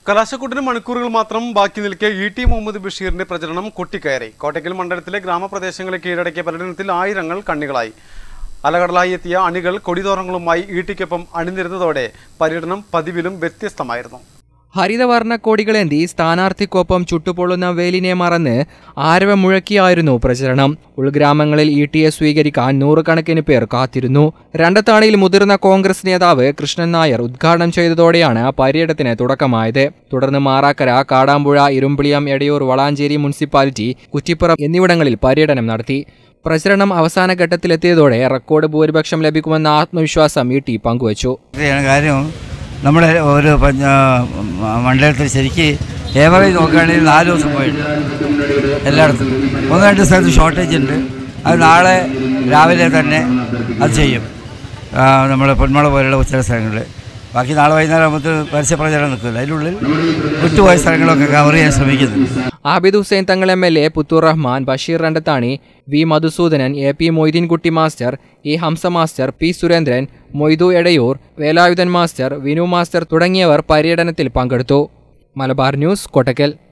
കലാശക്കൂട്ടിന് മണിക്കൂറുകൾ മാത്രം ബാക്കി നിൽക്കെ ഇ ടി മുഹമ്മദ് ബഷീറിന്റെ പ്രചരണം കൊട്ടിക്കയറി കോട്ടയ്ക്കൽ മണ്ഡലത്തിലെ ഗ്രാമപ്രദേശങ്ങളെ കീഴടക്കിയ പര്യടനത്തിൽ ആയിരങ്ങൾ കണ്ണികളായി അലകടലായി എത്തിയ അണികൾ കൊടിതോറങ്ങളുമായി ഇ ടിക്കൊപ്പം അണിനിരുന്നതോടെ പര്യടനം പതിവിലും വ്യത്യസ്തമായിരുന്നു ഹരിതവർണ്ണ കൊടികളേന്തി സ്ഥാനാർത്ഥിക്കൊപ്പം ചുട്ടുപൊള്ളുന്ന വെയിലിനെ മറന്ന് ആരവം മുഴക്കിയായിരുന്നു പ്രചരണം ഉൾഗ്രാമങ്ങളിൽ ഇ ടി എ സ്വീകരിക്കാൻ നൂറുകണക്കിന് പേർ കാത്തിരുന്നു രണ്ടത്താണിയിൽ മുതിർന്ന കോൺഗ്രസ് നേതാവ് കൃഷ്ണൻ നായർ ഉദ്ഘാടനം ചെയ്തതോടെയാണ് പര്യടനത്തിന് തുടക്കമായത് തുടർന്ന് മാറാക്കര കാടാമ്പുഴ ഇരുമ്പിളിയം എടയൂർ വളാഞ്ചേരി മുനിസിപ്പാലിറ്റി കുറ്റിപ്പുറം എന്നിവിടങ്ങളിൽ പര്യടനം നടത്തി പ്രചരണം അവസാന ഘട്ടത്തിലെത്തിയതോടെ റെക്കോർഡ് ഭൂരിപക്ഷം ലഭിക്കുമെന്ന ആത്മവിശ്വാസം ഇ ടി പങ്കുവച്ചു ഇതാണ് കാര്യം നമ്മുടെ ഒരു പഞ്ച മണ്ഡലത്തിൽ ശരിക്ക് ഏവറേജ് നോക്കുകയാണെങ്കിൽ നാല് ദിവസം പോയിട്ടുണ്ട് എല്ലായിടത്തും ഒന്ന് രണ്ട് സ്ഥലത്ത് ഷോർട്ടേജ് ഉണ്ട് അത് നാളെ രാവിലെ തന്നെ അത് ചെയ്യും നമ്മൾ പൊന്മള പോലുള്ള ചില സ്ഥലങ്ങളിൽ ബാക്കി നാളെ വൈകുന്നേരം ആകുമ്പോൾ പരസ്യ പ്രചരണം നിൽക്കില്ല അതിനുള്ളിൽ വിട്ടുപോയ സ്ഥലങ്ങളൊക്കെ കവർ ചെയ്യാൻ ശ്രമിക്കുന്നു Abid Hussain Thangal M L A Puthur Rahman Basheer Randathani V Madhusoodanan A P Moideenkutty master E Hamsa master P Surendran Moidu Edayur Velayudhan master Vinu master തുടങ്ങിയവർ പര്യടനത്തിൽ പങ്കെടുത്തു മലബാർ ന്യൂസ് കൊട്ടക്കൽ